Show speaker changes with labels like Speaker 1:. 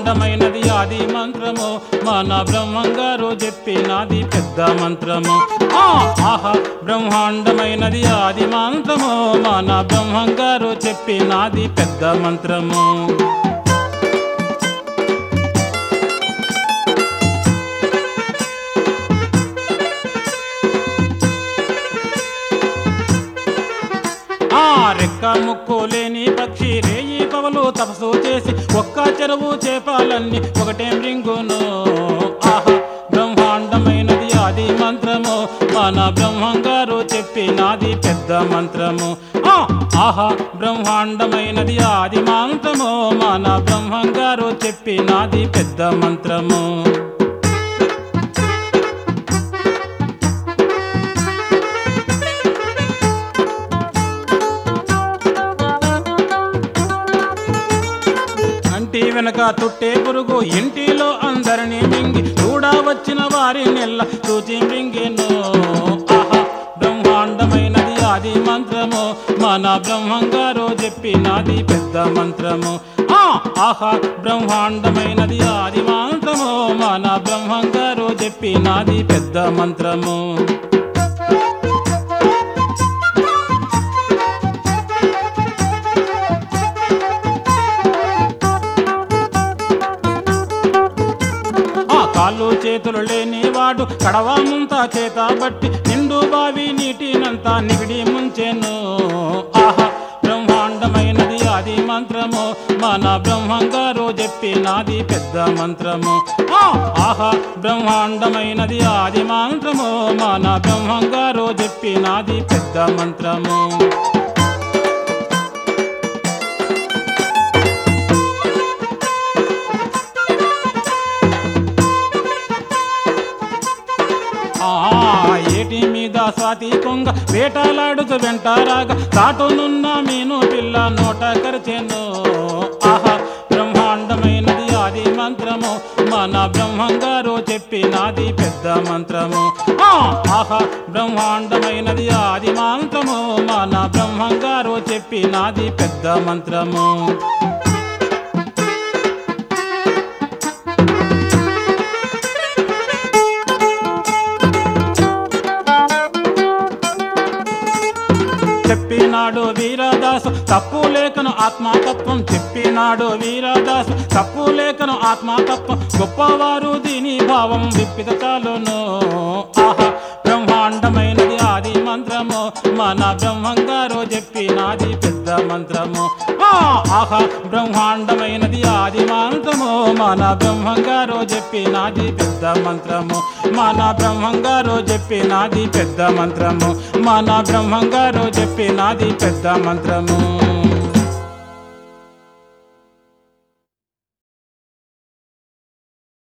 Speaker 1: బ్రహ్మాండమైనది ఆది మంత్రము మన బ్రహ్మంగారు చెప్పినది పెద్ద మంత్రము ఆ ఆహా బ్రహ్మాండమైనది ఆది మంత్రము మన బ్రహ్మంగారు చెప్పినది పెద్ద మంత్రము ఆ రెక్క ముక్కు లేని పక్షి రేయి పవలు తపస్సు చేసి ఒక్క చెరువు చేపాలన్నీ ఒకటే రింగును ఆహా బ్రహ్మాండమైనది ఆది మంత్రము మన బ్రహ్మంగారు చెప్పినది పెద్ద మంత్రము ఆ ఆహా బ్రహ్మాండమైనది ఆది మంత్రము మన బ్రహ్మంగారు చెప్పినది పెద్ద మంత్రము అంటి వెనక తుట్టే పురుగు ఇంటిలో అందరినీ మింగి చూడా వచ్చిన వారి నెల్ల చూచి మింగెను ఆహా బ్రహ్మాండమైనది ఆది మంత్రము మన బ్రహ్మంగారు చెప్పినది పెద్ద మంత్రము ఆ ఆహా బ్రహ్మాండమైనది ఆది మంత్రము మన బ్రహ్మంగారు చెప్పినది పెద్ద మంత్రము ఆ కాళ్ళు చేతులు లేని వాడు కడవ ముంత చేత బట్టి నిండు బావి నీటినంతా నిగిడి ముంచెను ఆహా బ్రహ్మాండమైనది ఆది మంత్రము మన బ్రహ్మంగారు చెప్పినది పెద్ద మంత్రము ఆ ఆహా బ్రహ్మాండమైనది ఆది మంత్రము మన బ్రహ్మంగారు చెప్పినది పెద్ద మంత్రము ఆ ఏటి మీద స్వాతి కొంగ వేటలాడుతూ వెంటారాగా తాటునున్న మీను పిల్ల నోట కరిచెను ఆహా బ్రహ్మాండమైనది ఆది మంత్రము మన బ్రహ్మంగారు చెప్పినది పెద్ద మంత్రము ఆ ఆహా బ్రహ్మాండమైనది ఆది మంత్రము మన బ్రహ్మంగారు చెప్పినది పెద్ద మంత్రము చెప్పినాడు వీరదాసు తప్పు లేఖను ఆత్మతత్వం చెప్పినాడు వీరదాసు తప్పు లేఖను ఆత్మతత్వం గొప్పవారు దీని భావం విప్పిత చాలును ఆహా బ్రహ్మాండమైనది ఆది మంత్రము మన బ్రహ్మంగారు చెప్పినది పెద్ద మంత్రము ఆ ఆహా బ్రహ్మాండమైనది ఆది మంత్రము మన బ్రహ్మంగారు చెప్పినది పెద్ద మంత్రము మన బ్రహ్మంగారు చెప్పినది పెద్ద మంత్రము మన బ్రహ్మంగారు చెప్పినది పెద్ద మంత్రము